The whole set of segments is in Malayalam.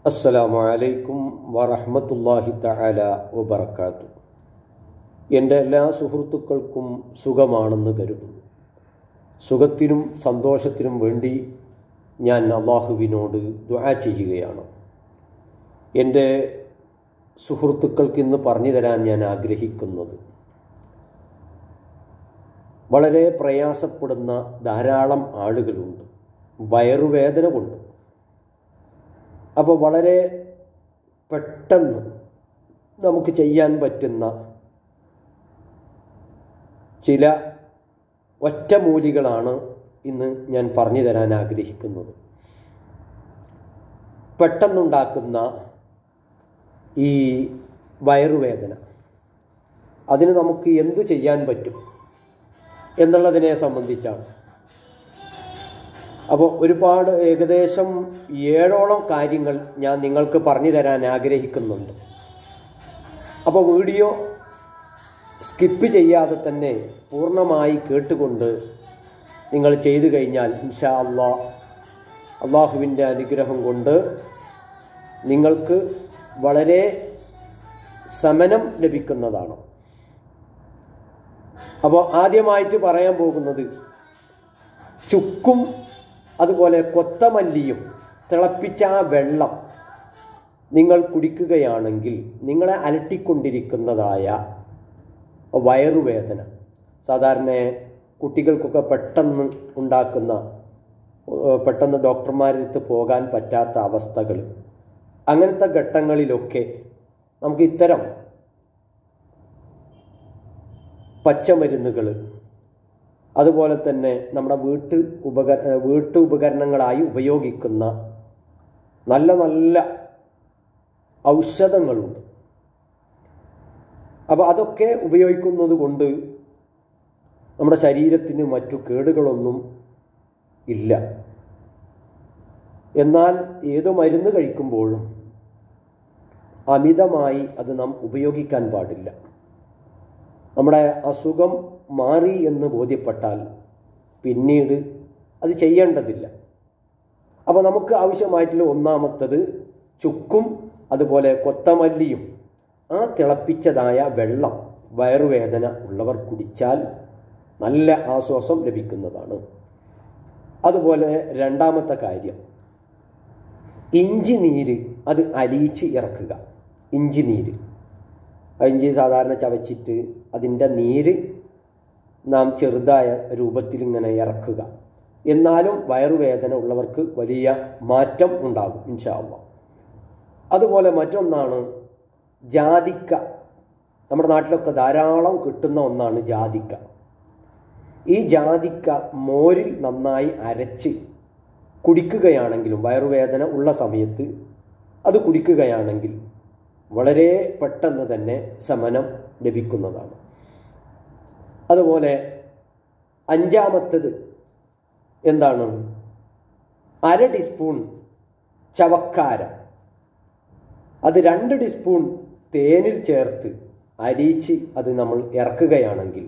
അസ്സലാമു അലൈക്കും വറഹ്മത്തുള്ളാഹി തആല വബറകാത്തു എൻ്റെ എല്ലാ സുഹൃത്തുക്കൾക്കും സുഖമാണെന്ന് കരുതുന്നു സുഖത്തിനും സന്തോഷത്തിനും വേണ്ടി ഞാൻ അള്ളാഹുവിനോട് ദുആ ചെയ്യുകയാണ് എൻ്റെ സുഹൃത്തുക്കൾക്ക് ഇന്ന് പറഞ്ഞു തരാൻ ഞാൻ ആഗ്രഹിക്കുന്നത് വളരെ പ്രയാസപ്പെടുന്ന ധാരാളം ആളുകളുണ്ട് വയറുവേദന കൊണ്ട് അപ്പോൾ വളരെ പെട്ടെന്ന് നമുക്ക് ചെയ്യാൻ പറ്റുന്ന ചില ഒറ്റമൂലികളാണ് ഇന്ന് ഞാൻ പറഞ്ഞു തരാൻ ആഗ്രഹിക്കുന്നത് പെട്ടെന്നുണ്ടാക്കുന്ന ഈ വയറുവേദന അതിന് നമുക്ക് എന്തു ചെയ്യാൻ പറ്റും എന്നുള്ളതിനെ സംബന്ധിച്ചാണ് അപ്പോൾ ഒരുപാട് ഏകദേശം ഏഴോളം കാര്യങ്ങൾ ഞാൻ നിങ്ങൾക്ക് പറഞ്ഞു തരാൻ ആഗ്രഹിക്കുന്നുണ്ട് അപ്പോൾ വീഡിയോ സ്കിപ്പ് ചെയ്യാതെ തന്നെ പൂർണ്ണമായി കേട്ടുകൊണ്ട് നിങ്ങൾ ചെയ്തു കഴിഞ്ഞാൽ ഇൻഷാ അള്ളാ അള്ളാഹുവിൻ്റെ അനുഗ്രഹം കൊണ്ട് നിങ്ങൾക്ക് വളരെ ശമനം ലഭിക്കുന്നതാണ് അപ്പോൾ ആദ്യമായിട്ട് പറയാൻ പോകുന്നത് ചുക്കും അതുപോലെ കൊത്തമല്ലിയും തിളപ്പിച്ച ആ വെള്ളം നിങ്ങൾ കുടിക്കുകയാണെങ്കിൽ നിങ്ങളെ അലട്ടിക്കൊണ്ടിരിക്കുന്നതായ വയറുവേദന സാധാരണ കുട്ടികൾക്കൊക്കെ പെട്ടെന്ന് ഉണ്ടാക്കുന്ന ഏഹ്, പെട്ടെന്ന് ഡോക്ടർമാരടുത്ത് പോകാൻ പറ്റാത്ത അവസ്ഥകൾ അങ്ങനത്തെ ഘട്ടങ്ങളിലൊക്കെ നമുക്ക് ഇത്തരം പച്ചമരുന്നുകൾ അതുപോലെ തന്നെ നമ്മുടെ വീട്ട് ഉപകര വീട്ടു ഉപകരണങ്ങളായി ഉപയോഗിക്കുന്ന നല്ല നല്ല ഔഷധങ്ങളുണ്ട് അപ്പോൾ അതൊക്കെ ഉപയോഗിക്കുന്നത് കൊണ്ട് നമ്മുടെ ശരീരത്തിന് മറ്റു കേടുകളൊന്നും ഇല്ല എന്നാൽ ഏത് മരുന്ന് കഴിക്കുമ്പോഴും അമിതമായി അത് നാം ഉപയോഗിക്കാൻ പാടില്ല നമ്മുടെ അസുഖം മാറി എന്ന് ബോധ്യപ്പെട്ടാൽ പിന്നീട് അത് ചെയ്യേണ്ടതില്ല അപ്പോൾ നമുക്ക് ആവശ്യമായിട്ടുള്ള ഒന്നാമത്തത് ചുക്കും അതുപോലെ കൊത്തമല്ലിയും ആ തിളപ്പിച്ചതായ വെള്ളം വയറുവേദന ഉള്ളവർ കുടിച്ചാൽ നല്ല ആശ്വാസം ലഭിക്കുന്നതാണ് അതുപോലെ രണ്ടാമത്തെ കാര്യം ഇഞ്ചി നീര് അത് അലിയിച്ച് ഇറക്കുക ഇഞ്ചി നീര് ആ ഇഞ്ചി സാധാരണ ചവച്ചിട്ട് അതിൻ്റെ നീര് നാം ചെറുതായ രൂപത്തിൽ ഇങ്ങനെ ഇറക്കുക എന്നാലും വയറുവേദന ഉള്ളവർക്ക് വലിയ മാറ്റം ഉണ്ടാകും ഇൻഷാല്ല അതുപോലെ മറ്റൊന്നാണ് ജാതിക്ക നമ്മുടെ നാട്ടിലൊക്കെ ധാരാളം കിട്ടുന്ന ഒന്നാണ് ജാതിക്ക ഈ ജാതിക്ക മോരിൽ നന്നായി അരച്ച് കുടിക്കുകയാണെങ്കിലും വയറുവേദന ഉള്ള സമയത്ത് അത് കുടിക്കുകയാണെങ്കിൽ വളരെ പെട്ടെന്ന് തന്നെ ശമനം ലഭിക്കുന്നതാണ് അതുപോലെ അഞ്ചാമത്തത് എന്താണ് അര ടീസ്പൂൺ ചവക്കാര അത് രണ്ട് ടീസ്പൂൺ തേനിൽ ചേർത്ത് അരിയിച്ച് അത് നമ്മൾ ഇറക്കുകയാണെങ്കിൽ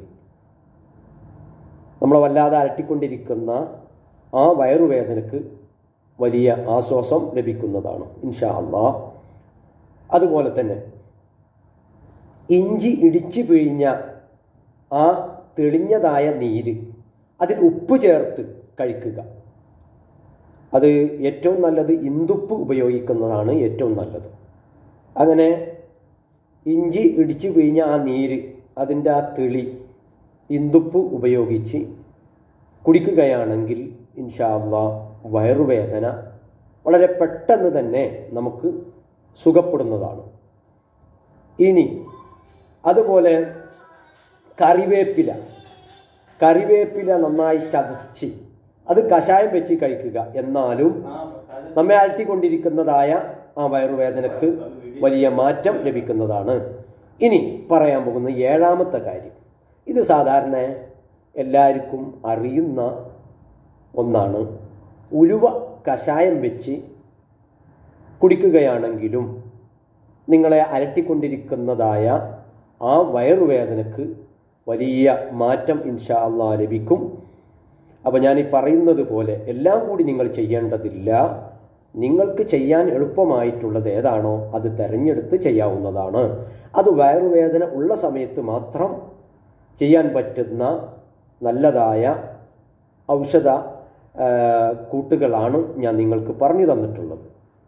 നമ്മളെ വല്ലാതെ അരട്ടിക്കൊണ്ടിരിക്കുന്ന ആ വയറുവേദനക്ക് വലിയ ആശ്വാസം ലഭിക്കുന്നതാണ് ഇൻഷാ അള്ളാ അതുപോലെ തന്നെ ഇഞ്ചി ഇടിച്ച് പിഴിഞ്ഞ ആ തെളിഞ്ഞതായ നീര് അതിൽ ഉപ്പ് ചേർത്ത് കഴിക്കുക അത് ഏറ്റവും നല്ലത് ഇന്ദുപ്പ് ഉപയോഗിക്കുന്നതാണ് ഏറ്റവും നല്ലത് അങ്ങനെ ഇഞ്ചി ഇടിച്ച് പിഴിഞ്ഞ ആ നീര് അതിൻ്റെ ആ തെളി ഇന്ദുപ്പ് ഉപയോഗിച്ച് കുടിക്കുകയാണെങ്കിൽ ഇൻഷാല്ല വയറുവേദന വളരെ പെട്ടെന്ന് തന്നെ നമുക്ക് സുഖപ്പെടുന്നതാണ് ഇനി അതുപോലെ കറിവേപ്പില കറിവേപ്പില നന്നായി ചതച്ച് അത് കഷായം വെച്ച് കഴിക്കുക എന്നാലും നമ്മെ അലട്ടിക്കൊണ്ടിരിക്കുന്നതായ ആ വയറുവേദനക്ക് വലിയ മാറ്റം ലഭിക്കുന്നതാണ് ഇനി പറയാൻ പോകുന്ന ഏഴാമത്തെ കാര്യം ഇത് സാധാരണ എല്ലാവർക്കും അറിയുന്ന ഒന്നാണ് ഉലുവ കഷായം വെച്ച് കുടിക്കുകയാണെങ്കിലും നിങ്ങളെ അലട്ടിക്കൊണ്ടിരിക്കുന്നതായ ആ വയറുവേദനക്ക് വലിയ മാറ്റം ഇൻഷാ അള്ളാ ലഭിക്കും അപ്പോൾ ഞാൻ ഈ പറയുന്നത് പോലെ എല്ലാം കൂടി നിങ്ങൾ ചെയ്യേണ്ടതില്ല നിങ്ങൾക്ക് ചെയ്യാൻ എളുപ്പമായിട്ടുള്ളത് ഏതാണോ അത് തിരഞ്ഞെടുത്ത് ചെയ്യാവുന്നതാണ് അത് വയറുവേദന ഉള്ള സമയത്ത് മാത്രം ചെയ്യാൻ പറ്റുന്ന നല്ലതായ ഔഷധ ആ, കൂട്ടുകളാണ് ഞാൻ നിങ്ങൾക്ക് പറഞ്ഞു തന്നിട്ടുള്ളത്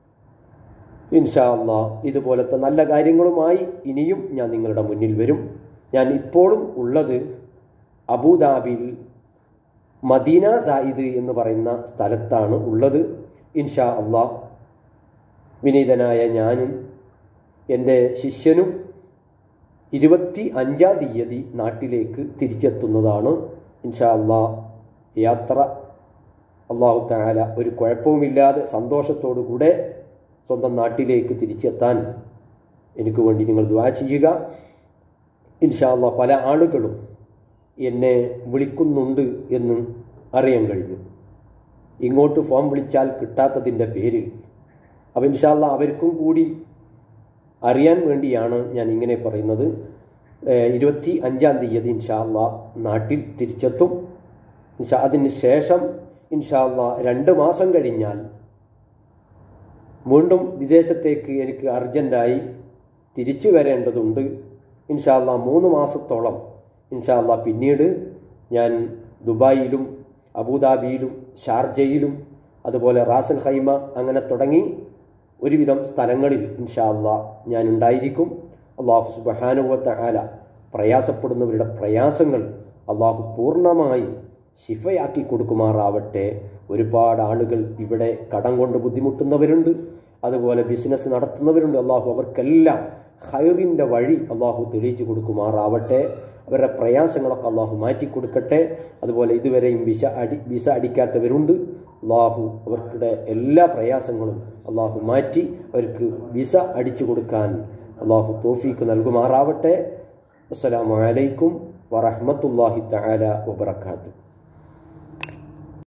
ഇൻഷാ അള്ളാ ഇതുപോലത്തെ നല്ല കാര്യങ്ങളുമായി ഇനിയും ഞാൻ നിങ്ങളുടെ മുന്നിൽ വരും ഞാൻ ഇപ്പോഴും ഉള്ളത് അബുദാബിയിൽ മദീന സായിദ് എന്ന് പറയുന്ന സ്ഥലത്താണ് ഉള്ളത് ഇൻഷാ അള്ളാ വിനീതനായ ഞാനും എൻ്റെ ശിഷ്യനും ഇരുപത്തി അഞ്ചാം തീയതി നാട്ടിലേക്ക് തിരിച്ചെത്തുന്നതാണ് ഇൻഷാ അള്ളാ യാത്ര അള്ളാഹു താല ഒരു കുഴപ്പവുമില്ലാതെ സന്തോഷത്തോടു കൂടെ സ്വന്തം നാട്ടിലേക്ക് തിരിച്ചെത്താൻ എനിക്ക് വേണ്ടി നിങ്ങൾ ദ്വാ ചെയ്യുക ഇൻഷാ അള്ളാ പല ആളുകളും എന്നെ വിളിക്കുന്നുണ്ട് എന്ന് അറിയാൻ കഴിഞ്ഞു ഇങ്ങോട്ട് ഫോൺ വിളിച്ചാൽ കിട്ടാത്തതിൻ്റെ പേരിൽ അപ്പം ഇൻഷാല്ല അവർക്കും കൂടി അറിയാൻ വേണ്ടിയാണ് ഞാൻ ഇങ്ങനെ പറയുന്നത് ഏഹ് ഇരുപത്തി അഞ്ചാം തീയതി ഇൻഷാല്ല നാട്ടിൽ തിരിച്ചെത്തും ഇൻഷാ അതിന് ശേഷം ഇൻഷാല്ല രണ്ട് മാസം കഴിഞ്ഞാൽ വീണ്ടും വിദേശത്തേക്ക് എനിക്ക് അർജൻറ്റായി തിരിച്ചു വരേണ്ടതുണ്ട് ഇൻഷാല്ല മൂന്ന് മാസത്തോളം ഇൻഷാല്ല പിന്നീട് ഞാൻ ദുബായിലും അബുദാബിയിലും ഷാർജയിലും അതുപോലെ റാസൽ ഹൈമ അങ്ങനെ തുടങ്ങി ഒരുവിധം സ്ഥലങ്ങളിൽ ഇൻഷാല്ല ഞാൻ ഉണ്ടായിരിക്കും അള്ളാഹു സുബഹാനുവത്ത ആല പ്രയാസപ്പെടുന്നവരുടെ പ്രയാസങ്ങൾ അള്ളാഹു പൂർണ്ണമായി ശിഫയാക്കി കൊടുക്കുമാറാവട്ടെ ഒരുപാട് ആളുകൾ ഇവിടെ കടം കൊണ്ട് ബുദ്ധിമുട്ടുന്നവരുണ്ട് അതുപോലെ ബിസിനസ് നടത്തുന്നവരുണ്ട് അള്ളാഹു അവർക്കെല്ലാം ഹൈറിൻ്റെ വഴി അള്ളാഹു തെളിയിച്ചു കൊടുക്കുമാറാവട്ടെ അവരുടെ പ്രയാസങ്ങളൊക്കെ അള്ളാഹു മാറ്റി കൊടുക്കട്ടെ അതുപോലെ ഇതുവരെയും വിസ അടി വിസ അടിക്കാത്തവരുണ്ട് അള്ളാഹു അവർക്കുടെ എല്ലാ പ്രയാസങ്ങളും അള്ളാഹു മാറ്റി അവർക്ക് വിസ അടിച്ചു കൊടുക്കാൻ അള്ളാഹു തോഫീക്ക് നൽകുമാറാവട്ടെ അസ്സലാമു അലൈക്കും വറഹ്മത്തുള്ളാഹി തആല വബറകാതുഹു